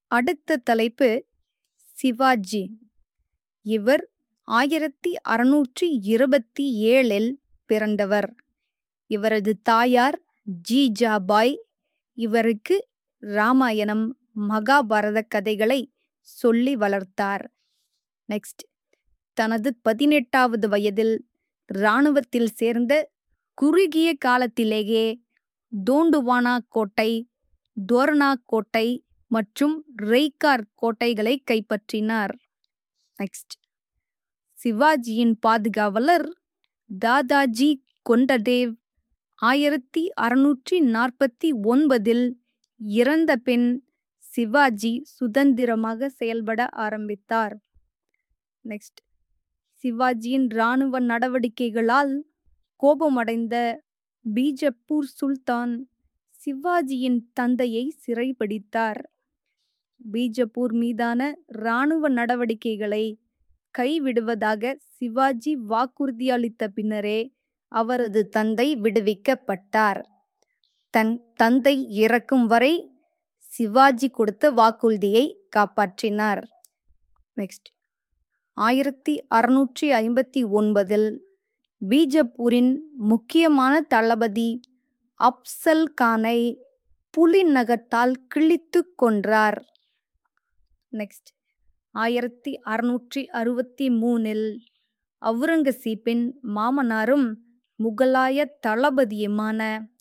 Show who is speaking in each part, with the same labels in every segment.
Speaker 1: அடுத்த தலைப்பு சிவாஜி இவர் ஆயிரத்தி அறுநூற்றி இருபத்தி ஏழில் பிறந்தவர் இவரது தாயார் ஜிஜாபாய் இவருக்கு ராமாயணம் மகாபாரத கதைகளை சொல்லி வளர்த்தார் நெக்ஸ்ட் தனது பதினெட்டாவது வயதில் இராணுவத்தில் சேர்ந்த குறுகிய காலத்திலேயே தோண்டுவானா கோட்டை தோரணா கோட்டை மற்றும் ரெய்கார் கோட்டைகளை கைப்பற்றினார் நெக்ஸ்ட் சிவாஜியின் பாதுகாவலர் தாதாஜி கொண்டதேவ் ஆயிரத்தி அறுநூற்றி நாற்பத்தி ஒன்பதில் இறந்த பின் சிவாஜி சுதந்திரமாக செயல்பட ஆரம்பித்தார் நெக்ஸ்ட் சிவாஜியின் இராணுவ நடவடிக்கைகளால் கோபமடைந்த பீஜப்பூர் சுல்தான் சிவாஜியின் தந்தையை சிறைபிடித்தார் பீஜப்பூர் மீதான இராணுவ நடவடிக்கைகளை கைவிடுவதாக சிவாஜி வாக்குறுதி அளித்த பின்னரே அவரது தந்தை விடுவிக்கப்பட்டார் தன் தந்தை இறக்கும் வரை சிவாஜி கொடுத்த வாக்குறுதியை காப்பாற்றினார் நெக்ஸ்ட் ஆயிரத்தி அறுநூற்றி ஐம்பத்தி ஒன்பதில் பீஜப்பூரின் முக்கியமான தளபதி அப்சல் கானை புலி நகத்தால் கிழித்து கொன்றார் நெக்ஸ்ட் ஆயிரத்தி அறுநூற்றி அறுபத்தி மூணில் அவுரங்கசீப்பின் மாமனாரும் முகலாய தளபதியுமான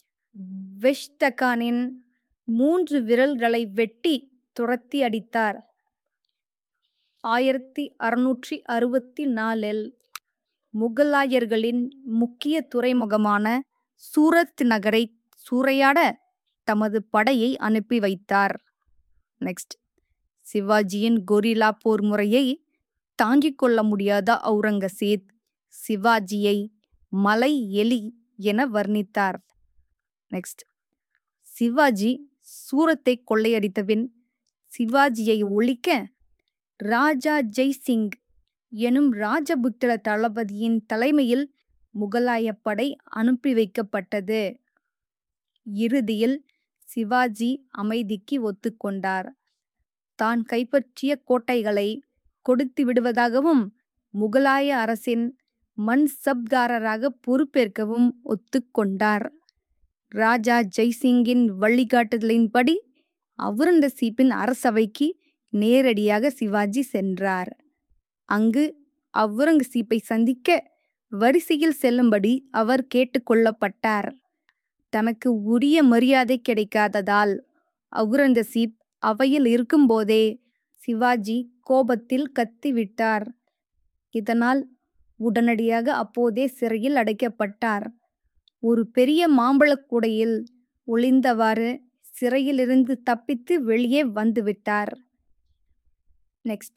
Speaker 1: வெஷ்தகானின் மூன்று விரல்களை வெட்டி துரத்தி அடித்தார் ஆயிரத்தி அறுநூற்றி அறுபத்தி நாலில் முகலாயர்களின் முக்கிய துறைமுகமான சூரத் நகரை சூறையாட தமது படையை அனுப்பி வைத்தார் நெக்ஸ்ட் சிவாஜியின் கொரில்லா போர் முறையை தாங்கிக் கொள்ள முடியாத அவுரங்கசீப் சிவாஜியை மலை எலி என வர்ணித்தார் நெக்ஸ்ட் சிவாஜி சூரத்தை கொள்ளையடித்தபின் சிவாஜியை ஒழிக்க ராஜா ஜெய்சிங் எனும் ராஜபுத்திர தளபதியின் தலைமையில் முகலாய படை அனுப்பி வைக்கப்பட்டது இறுதியில் சிவாஜி அமைதிக்கு ஒத்துக்கொண்டார் தான் கைப்பற்றிய கோட்டைகளை கொடுத்து விடுவதாகவும் முகலாய அரசின் மன்சப்தாரராக பொறுப்பேற்கவும் ஒத்துக்கொண்டார் ராஜா ஜெய்சிங்கின் வழிகாட்டுதலின்படி அவுரங்கசீப்பின் அரசவைக்கு நேரடியாக சிவாஜி சென்றார் அங்கு அவுரங்கசீப்பை சந்திக்க வரிசையில் செல்லும்படி அவர் கேட்டுக்கொள்ளப்பட்டார் தனக்கு உரிய மரியாதை கிடைக்காததால் அவுரங்கசீப் அவையில் இருக்கும்போதே சிவாஜி கோபத்தில் கத்திவிட்டார் இதனால் உடனடியாக அப்போதே சிறையில் அடைக்கப்பட்டார் ஒரு பெரிய மாம்பழக் கூடையில் ஒளிந்தவாறு சிறையிலிருந்து தப்பித்து வெளியே வந்துவிட்டார் நெக்ஸ்ட்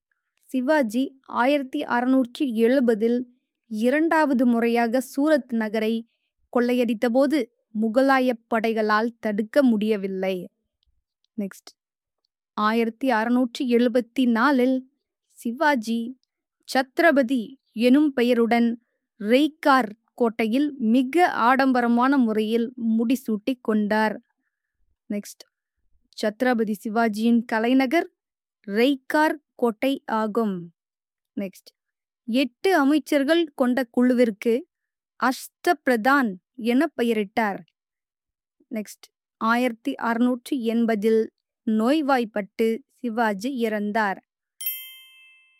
Speaker 1: சிவாஜி ஆயிரத்தி அறுநூற்றி எழுபதில் இரண்டாவது முறையாக சூரத் நகரை கொள்ளையடித்தபோது முகலாய படைகளால் தடுக்க முடியவில்லை நெக்ஸ்ட் ஆயிரத்தி அறுநூற்றி எழுபத்தி நாலில் சிவாஜி சத்ரபதி எனும் பெயருடன் ரெய்கார் கோட்டையில் மிக ஆடம்பரமான முறையில் முடிசூட்டி கொண்டார் நெக்ஸ்ட் சத்ரபதி சிவாஜியின் கலைநகர் ரெய்கார் கோட்டை ஆகும் நெக்ஸ்ட் எட்டு அமைச்சர்கள் கொண்ட குழுவிற்கு அஷ்டபிரதான் என பெயரிட்டார் நெக்ஸ்ட் ஆயிரத்தி அறுநூற்றி எண்பதில் நோய்வாய்ப்பட்டு சிவாஜி இறந்தார்